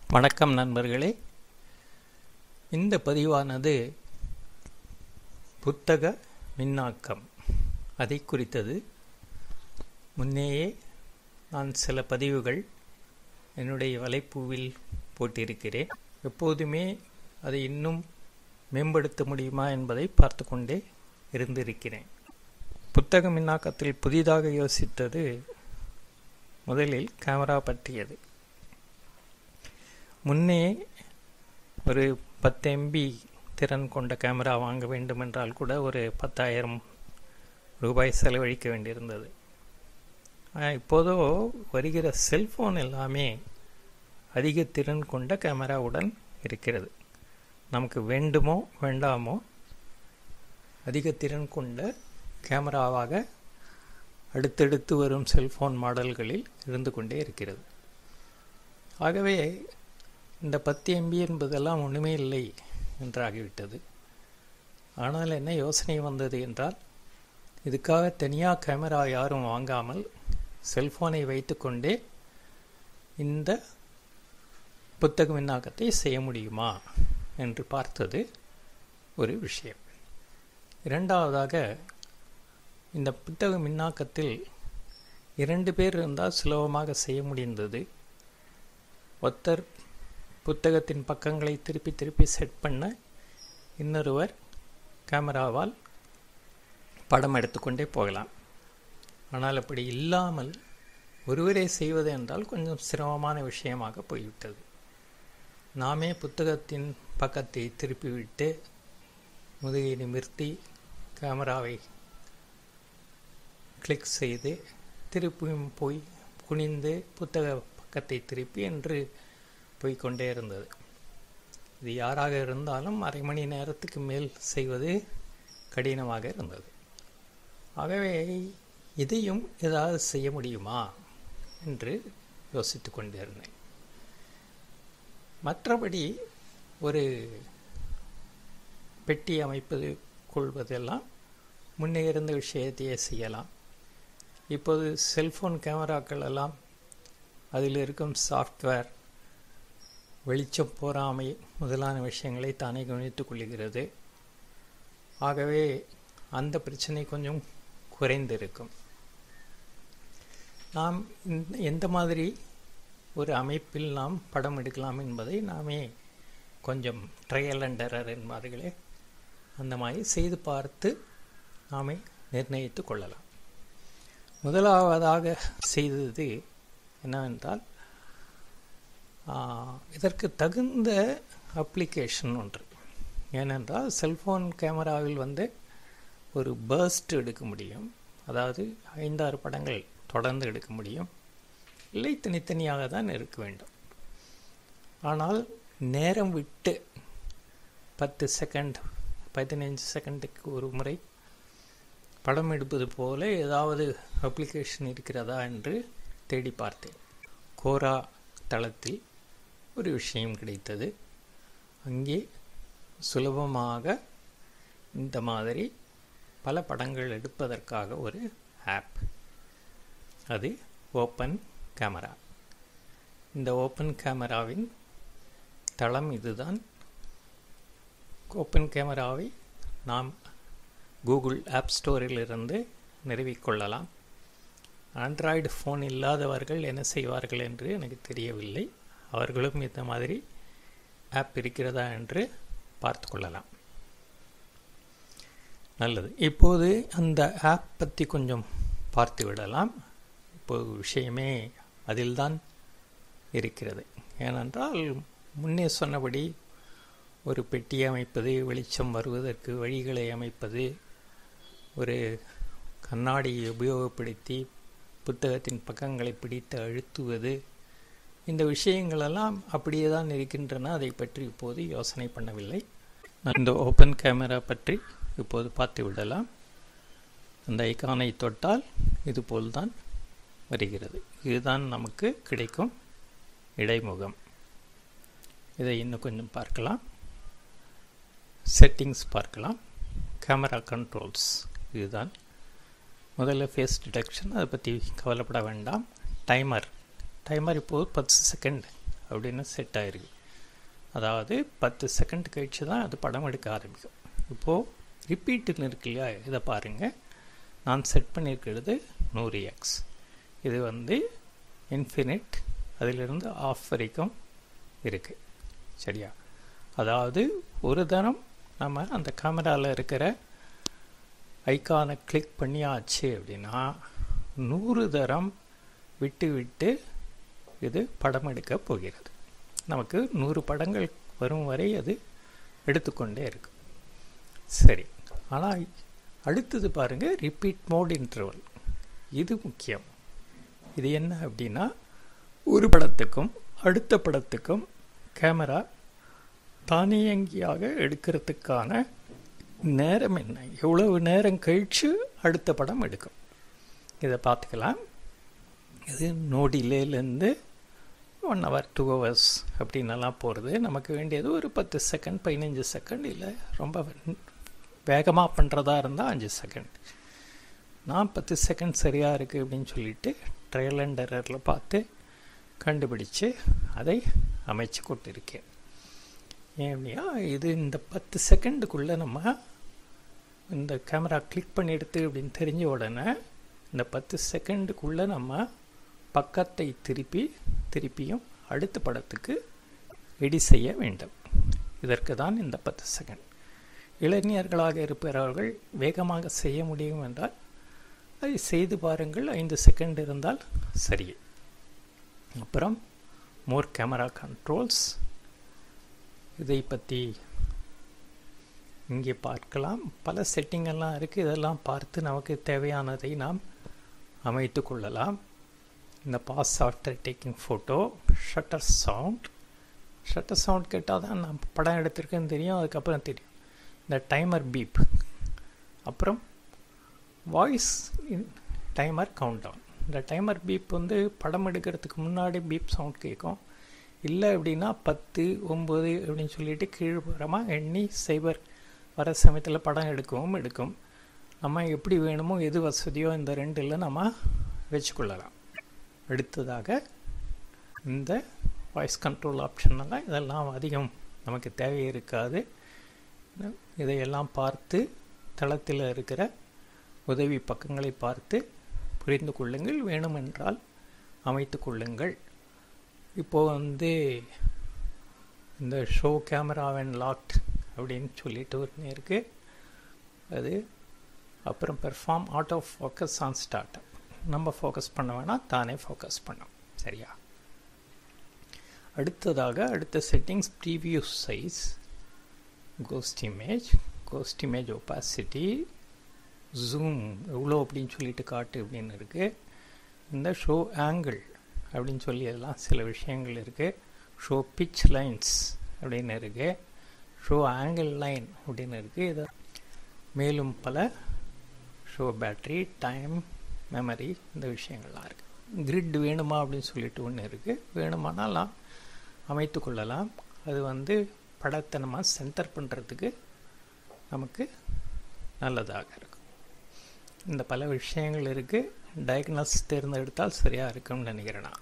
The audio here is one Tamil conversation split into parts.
வணக்கம் நண்பர்களே இந்த பதிவானது புத்தக மின்னாக்கம் அதை குறித்தது முன்னேயே நான் சில பதிவுகள் என்னுடைய வலைப்பூவில் போட்டிருக்கிறேன் எப்போதுமே அதை இன்னும் மேம்படுத்த முடியுமா என்பதை பார்த்து கொண்டே இருந்திருக்கிறேன் புத்தக மின்னாக்கத்தில் புதிதாக யோசித்தது முதலில் கேமரா பற்றியது முன்னே ஒரு பத்து எம்பி திறன் கொண்ட கேமரா வாங்க வேண்டுமென்றால் கூட ஒரு பத்தாயிரம் ரூபாய் செலவழிக்க வேண்டியிருந்தது இப்போதோ வருகிற செல்ஃபோன் எல்லாமே அதிக திறன் கொண்ட கேமராவுடன் இருக்கிறது நமக்கு வேண்டுமோ வேண்டாமோ அதிக திறன் கொண்ட கேமராவாக அடுத்தடுத்து வரும் செல்ஃபோன் மாடல்களில் இருந்து கொண்டே இருக்கிறது ஆகவே இந்த பத்து எம்பி என்பதெல்லாம் ஒன்றுமே இல்லை என்றாகிவிட்டது ஆனால் என்ன யோசனை வந்தது என்றால் இதுக்காக தனியாக கேமரா யாரும் வாங்காமல் செல்ஃபோனை வைத்துக்கொண்டே இந்த புத்தக விண்ணாக்கத்தை செய்ய முடியுமா என்று பார்த்தது ஒரு விஷயம் இரண்டாவதாக இந்த புத்தக மின்னாக்கத்தில் இரண்டு பேர் இருந்தால் சுலபமாக செய்ய முடிந்தது ஒருத்தர் புத்தகத்தின் பக்கங்களை திருப்பி திருப்பி செட் பண்ண இன்னொருவர் கேமராவால் படம் எடுத்துக்கொண்டே போகலாம் ஆனால் அப்படி இல்லாமல் ஒருவரே செய்வது என்றால் கொஞ்சம் சிரமமான விஷயமாக போய்விட்டது நாமே புத்தகத்தின் பக்கத்தை திருப்பிவிட்டு முதுகை நிமிர்த்தி கேமராவை கிளிக் செய்து திருப்பியும் போய் குனிந்து புத்தக பக்கத்தை திருப்பி என்று போய்கொண்டே இருந்தது இது யாராக இருந்தாலும் அரை மணி நேரத்துக்கு மேல் செய்வது கடினமாக இருந்தது ஆகவே இதையும் ஏதாவது செய்ய முடியுமா என்று யோசித்து கொண்டிருந்தேன் மற்றபடி ஒரு பெட்டி அமைப்பது கொள்வதெல்லாம் முன்னே இருந்த விஷயத்தையே செய்யலாம் இப்போது செல்ஃபோன் கேமராக்கள் எல்லாம் அதில் இருக்கும் சாஃப்ட்வேர் வெளிச்சம் போராமை முதலான விஷயங்களை தானே கவனித்துக் கொள்கிறது ஆகவே அந்த பிரச்சனை கொஞ்சம் குறைந்திருக்கும் நாம் எந்த மாதிரி ஒரு அமைப்பில் நாம் படம் எடுக்கலாம் என்பதை நாமே கொஞ்சம் ட்ரையல் அண்ட் எரர் என்பார்களே அந்த மாதிரி செய்து பார்த்து நாமே நிர்ணயித்து கொள்ளலாம் முதலாவதாக செய்தது என்னவென்றால் இதற்கு தகுந்த அப்ளிகேஷன் ஒன்று ஏனென்றால் செல்ஃபோன் கேமராவில் வந்து ஒரு பர்ஸ்ட் எடுக்க முடியும் அதாவது ஐந்தாறு படங்கள் தொடர்ந்து எடுக்க முடியும் இல்லை தனித்தனியாக தான் இருக்க வேண்டும் ஆனால் நேரம் விட்டு பத்து செகண்ட் பதினைஞ்சு செகண்டுக்கு ஒரு முறை படம் எடுப்பது போல ஏதாவது அப்ளிகேஷன் இருக்கிறதா என்று தேடி பார்த்தேன் கோரா தளத்தில் ஒரு விஷயம் கிடைத்தது அங்கே சுலபமாக இந்த மாதிரி பல படங்கள் எடுப்பதற்காக ஒரு ஆப் அது ஓப்பன் கேமரா இந்த ஓப்பன் கேமராவின் தளம் இதுதான் ஓப்பன் கேமராவை நாம் கூகுள் ஆப் ஸ்டோரில் இருந்து நிறுவிக்கொள்ளலாம் ஆண்ட்ராய்டு ஃபோன் இல்லாதவர்கள் என்ன செய்வார்கள் என்று எனக்கு தெரியவில்லை அவர்களும் இந்த மாதிரி ஆப் இருக்கிறதா என்று பார்த்து கொள்ளலாம் நல்லது இப்போது அந்த ஆப் பற்றி கொஞ்சம் பார்த்து விடலாம் இப்போது விஷயமே அதில்தான் இருக்கிறது ஏனென்றால் முன்னே சொன்னபடி ஒரு பெட்டி அமைப்பது வெளிச்சம் வருவதற்கு வழிகளை அமைப்பது ஒரு கண்ணாடியை உபயோகப்படுத்தி புத்தகத்தின் பக்கங்களை பிடித்து அழுத்துவது இந்த விஷயங்களெல்லாம் அப்படியே தான் இருக்கின்றன அதை பற்றி இப்போது யோசனை பண்ணவில்லை இந்த ஓப்பன் கேமரா பற்றி இப்போது பார்த்து விடலாம் அந்த ஐக்கானை தொட்டால் இதுபோல் தான் வருகிறது இதுதான் நமக்கு கிடைக்கும் இடைமுகம் இதை இன்னும் கொஞ்சம் பார்க்கலாம் செட்டிங்ஸ் பார்க்கலாம் கேமரா கண்ட்ரோல்ஸ் இதுதான் முதல்ல ஃபேஸ் டிடெக்ஷன் அதை பற்றி கவலைப்பட வேண்டாம் டைமர் டைமர் இப்போது பத்து செகண்ட் அப்படின்னு செட் ஆயிருக்கு அதாவது பத்து செகண்ட் கழிச்சு தான் அது படம் எடுக்க ஆரம்பிக்கும் இப்போது ரிப்பீட்டுன்னு இருக்கு இல்லையா இதை பாருங்கள் நான் செட் பண்ணியிருக்கிறது நூறு எக்ஸ் இது வந்து இன்ஃபினிட் அதிலிருந்து ஆஃப் வரைக்கும் இருக்குது சரியா அதாவது ஒரு தரம் நம்ம அந்த கேமராவில் இருக்கிற ஐக்கானை கிளிக் பண்ணியாச்சு அப்படின்னா நூறு தரம் விட்டு விட்டு இது படம் எடுக்க போகிறது நமக்கு நூறு படங்கள் வரும் வரை அது எடுத்துக்கொண்டே இருக்கும் சரி ஆனால் அடுத்தது பாருங்கள் ரிப்பீட் மோட் இன்டர்வல் இது முக்கியம் இது என்ன அப்படின்னா ஒரு படத்துக்கும் அடுத்த படத்துக்கும் கேமரா தானியங்கியாக எடுக்கிறதுக்கான நேரம் என்ன எவ்வளவு நேரம் கழித்து அடுத்த படம் எடுக்கும் இதை பார்த்துக்கலாம் இது நோ டிலேலேருந்து ஒன் ஹவர் டூ ஹவர்ஸ் அப்படின்னலாம் போகிறது நமக்கு வேண்டியது ஒரு பத்து செகண்ட் பதினஞ்சு செகண்ட் இல்லை ரொம்ப வேகமாக பண்ணுறதா இருந்தால் அஞ்சு செகண்ட் நான் பத்து செகண்ட் சரியாக இருக்குது அப்படின்னு சொல்லிட்டு ட்ரையல் அண்ட் எரரில் பார்த்து கண்டுபிடிச்சு அதை அமைச்சு கொண்டிருக்கேன் ஏன் அப்படின்னா இது இந்த பத்து செகண்டுக்குள்ளே நம்ம இந்த கேமரா கிளிக் பண்ணி எடுத்து அப்படின்னு தெரிஞ்ச உடனே இந்த பத்து செகண்டுக்குள்ளே நம்ம பக்கத்தை திருப்பி திருப்பியும் அடுத்த படத்துக்கு ரெடி செய்ய வேண்டும் இதற்கு தான் இந்த பத்து செகண்ட் இளைஞர்களாக இருப்பவர்கள் வேகமாக செய்ய முடியும் என்றால் அதை செய்து பாருங்கள் ஐந்து செகண்ட் இருந்தால் சரி அப்புறம் மோர் கேமரா கண்ட்ரோல்ஸ் இதை பற்றி இங்கே பார்க்கலாம் பல செட்டிங்கெல்லாம் இருக்குது இதெல்லாம் பார்த்து நமக்கு தேவையானதை நாம் அமைத்து கொள்ளலாம் இந்த pause after taking photo shutter sound shutter sound கேட்டால் தான் நான் படம் எடுத்திருக்கேன்னு தெரியும் அதுக்கப்புறம் தெரியும் இந்த டைமர் பீப் அப்புறம் வாய்ஸ் டைமர் கவுண்ட் டவுன் இந்த டைமர் பீப் வந்து படம் எடுக்கிறதுக்கு முன்னாடி பீப் சவுண்ட் கேட்கும் இல்லை அப்படின்னா பத்து ஒம்பது அப்படின்னு சொல்லிட்டு கீழ்புறமாக எண்ணி சைபர் வர சமயத்தில் படம் எடுக்கவும் எடுக்கும் நம்ம எப்படி வேணுமோ எது வசதியோ இந்த ரெண்டில் நம்ம வச்சுக்கொள்ளலாம் அடுத்ததாக இந்த வாய்ஸ் கண்ட்ரோல் ஆப்ஷனெல்லாம் இதெல்லாம் அதிகம் நமக்கு தேவை இருக்காது இதையெல்லாம் பார்த்து தளத்தில் இருக்கிற உதவி பக்கங்களை பார்த்து புரிந்து கொள்ளுங்கள் வேணுமென்றால் அமைத்து கொள்ளுங்கள் இப்போது வந்து இந்த ஷோ கேமரா அண்ட் லாக்ட் அப்படின்னு சொல்லிட்டு ஒன்று இருக்குது அது அப்புறம் perform auto focus on start நம்ம ஃபோக்கஸ் பண்ண வேணால் தானே ஃபோக்கஸ் பண்ணோம் சரியா அடுத்ததாக அடுத்த settings preview size ghost image ghost image opacity zoom எவ்வளோ அப்படின்னு சொல்லிட்டு காட்டு அப்படின்னு இருக்குது இந்த ஷோ ஆங்கிள் அப்படின்னு சொல்லி எல்லாம் சில விஷயங்கள் இருக்குது ஷோ பிச் லைன்ஸ் அப்படின்னு இருக்குது ஷோ ஆங்கிள் லைன் அப்படின்னு இருக்குது இது மேலும் பல ஷோ பேட்ரி டைம் மெமரி இந்த விஷயங்கள்லாம் இருக்குது கிரிட் வேணுமா அப்படின்னு சொல்லிட்டு ஒன்று இருக்குது வேணுமானாலாம் அமைத்து கொள்ளலாம் அது வந்து படத்தை நம்ம சென்டர் பண்ணுறதுக்கு நமக்கு நல்லதாக இருக்கும் இந்த பல விஷயங்கள் இருக்குது டயக்னஸ் தேர்ந்தெடுத்தால் சரியாக இருக்கும்னு நினைக்கிறேன் நான்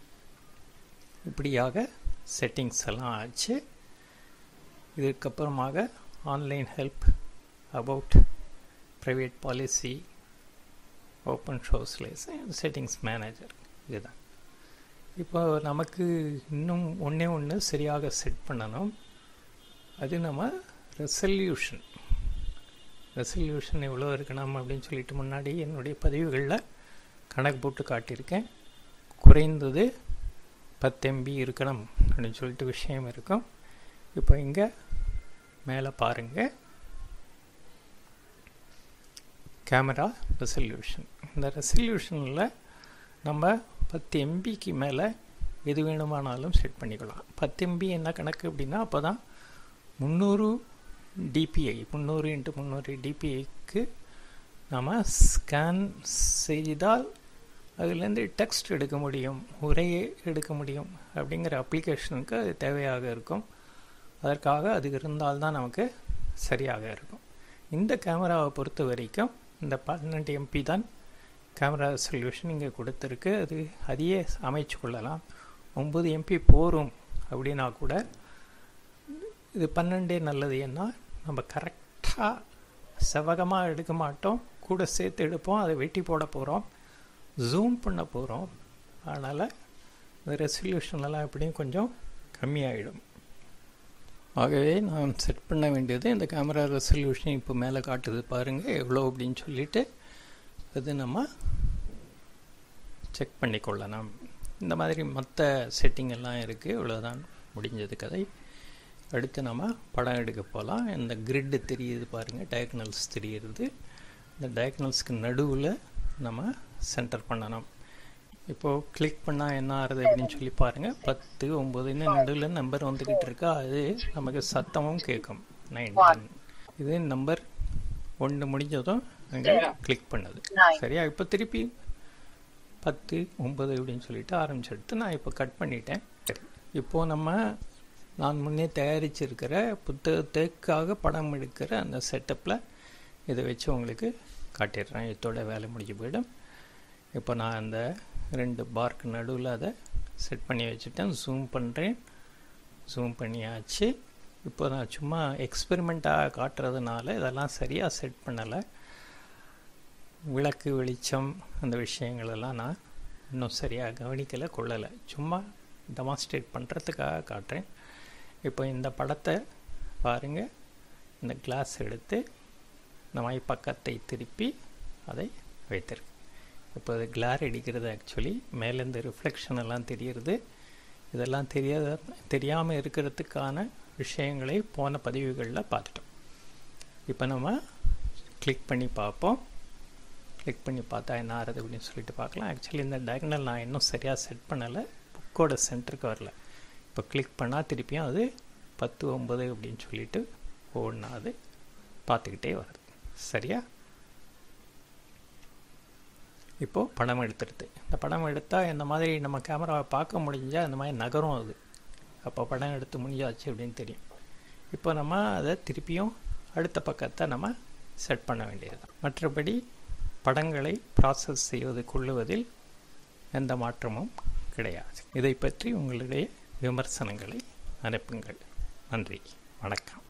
இப்படியாக செட்டிங்ஸ் எல்லாம் ஆச்சு இதுக்கப்புறமாக online help about private policy open ஷோஸில் செட்டிங்ஸ் மேனேஜர் இதுதான் இப்போ நமக்கு இன்னும் ஒன்றே ஒன்று சரியாக செட் பண்ணணும் அது நம்ம ரெசல்யூஷன் ரெசல்யூஷன் எவ்வளோ இருக்கணும் அப்படின்னு சொல்லிட்டு முன்னாடி என்னுடைய பதிவுகளில் கணக்கு போட்டு காட்டியிருக்கேன் குறைந்தது பத்து எம்பி இருக்கணும் அப்படின்னு சொல்லிட்டு விஷயம் இருக்கும் இப்போ இங்கே மேலே பாருங்கள் கேமரா ரெசல்யூஷன் இந்த ரெசல்யூஷனில் நம்ம பத்து எம்பிக்கு மேலே எது வேணுமானாலும் செட் பண்ணிக்கலாம் பத்து எம்பி என்ன கணக்கு அப்படின்னா அப்போ தான் முந்நூறு டிபிஐ முந்நூறு இன்ட்டு முந்நூறு டிபிஐக்கு நம்ம ஸ்கேன் செய்தால் அதுலேருந்து டெக்ஸ்ட் எடுக்க முடியும் உரையை எடுக்க முடியும் அப்படிங்கிற அப்ளிகேஷனுக்கு அது தேவையாக இருக்கும் அதற்காக அது இருந்தால்தான் நமக்கு சரியாக இருக்கும் இந்த கேமராவை பொறுத்த வரைக்கும் இந்த பன்னெண்டு எம்பி தான் கேமரா சொல்யூஷன் இங்கே கொடுத்துருக்கு அது அதையே அமைச்சு கொள்ளலாம் ஒம்பது எம்பி போரும் அப்படின்னா கூட இது பன்னெண்டே நல்லது ஏன்னா நம்ம கரெக்டாக செவகமாக எடுக்க மாட்டோம் கூட சேர்த்து எடுப்போம் அதை வெட்டி போட போகிறோம் ஜூம் பண்ண போகிறோம் அதனால் இந்த ரெசல்யூஷன்லாம் எப்படியும் கொஞ்சம் கம்மியாயிடும் ஆகவே நான் செட் பண்ண வேண்டியது இந்த கேமரா ரெசல்யூஷன் இப்போ மேலே காட்டுது பாருங்கள் எவ்வளோ அப்படின்னு சொல்லிட்டு அது நம்ம செக் பண்ணிக்கொள்ளலாம் இந்த மாதிரி மற்ற செட்டிங் எல்லாம் இருக்குது இவ்வளோதான் முடிஞ்சது கதை அடுத்து நம்ம படம் எடுக்க போகலாம் இந்த கிரிட்டு தெரியுது பாருங்கள் டயக்னல்ஸ் தெரியுது இந்த டயக்னல்ஸ்க்கு நடுவில் நம்ம சென்டர் பண்ணணும் இப்போது கிளிக் பண்ணால் என்ன ஆகுது அப்படின்னு சொல்லி பாருங்கள் பத்து ஒம்பதுன்னு நடுவில் நம்பர் வந்துக்கிட்டு இருக்கா அது நமக்கு சத்தமும் கேட்கும் நைன் இது நம்பர் ஒன்று முடிஞ்சதும் அங்கே கிளிக் பண்ணுது சரியா இப்போ திருப்பி பத்து ஒம்பது அப்படின்னு சொல்லிட்டு ஆரம்பிச்செடுத்து நான் இப்போ கட் பண்ணிட்டேன் சரி இப்போது நம்ம நான் முன்னே தயாரிச்சிருக்கிற புத்தகத்துக்காக படம் எடுக்கிற அந்த செட்டப்பில் இதை வச்சு உங்களுக்கு காட்டிடுறேன் இதோட வேலை முடிஞ்சு போயிடும் இப்போ நான் அந்த ரெண்டு பார்க்கு நடுவில் அதை செட் பண்ணி வச்சுட்டேன் ஜூம் பண்ணுறேன் ஜூம் பண்ணியாச்சு இப்போ நான் சும்மா எக்ஸ்பெரிமெண்ட்டாக காட்டுறதுனால இதெல்லாம் சரியாக செட் பண்ணலை விளக்கு வெளிச்சம் அந்த விஷயங்களெல்லாம் நான் இன்னும் சரியாக கவனிக்கலை கொள்ளலை சும்மா டெமான்ஸ்ட்ரேட் பண்ணுறதுக்காக காட்டுறேன் இப்போ இந்த படத்தை பாருங்கள் இந்த கிளாஸ் எடுத்து இந்த மாதிரி பக்கத்தை திருப்பி அதை வைத்திருக்கு இப்போ அது கிளார் அடிக்கிறது ஆக்சுவலி மேலேருந்து ரிஃப்ளெக்ஷன் எல்லாம் தெரியுது இதெல்லாம் தெரியாத தெரியாமல் இருக்கிறதுக்கான விஷயங்களை போன பதிவுகளில் பார்த்துட்டோம் இப்போ நம்ம கிளிக் பண்ணி பார்ப்போம் கிளிக் பண்ணி பார்த்தா என்ன ஆறுது அப்படின்னு சொல்லிட்டு பார்க்கலாம் ஆக்சுவலி இந்த டயக்னல் நான் இன்னும் சரியாக செட் பண்ணலை புக்கோட சென்டருக்கு வரல இப்போ கிளிக் பண்ணால் திருப்பியும் அது பத்து ஒம்பது அப்படின்னு சொல்லிட்டு ஒவ்வொன்றா அது பார்த்துக்கிட்டே வருது சரியா இப்போது படம் எடுத்துடுது இந்த படம் எடுத்தால் இந்த மாதிரி நம்ம கேமராவை பார்க்க முடிஞ்சால் இந்த மாதிரி நகரும் அது அப்போ படம் எடுத்து முடிஞ்சாச்சு அப்படின்னு தெரியும் இப்போ நம்ம அதை திருப்பியும் அடுத்த பக்கத்தை நம்ம செட் பண்ண வேண்டியது மற்றபடி படங்களை ப்ராசஸ் செய்வது கொள்ளுவதில் எந்த மாற்றமும் கிடையாது இதை பற்றி உங்களுடைய விமர்சனங்களை அனுப்புங்கள் நன்றி வணக்கம்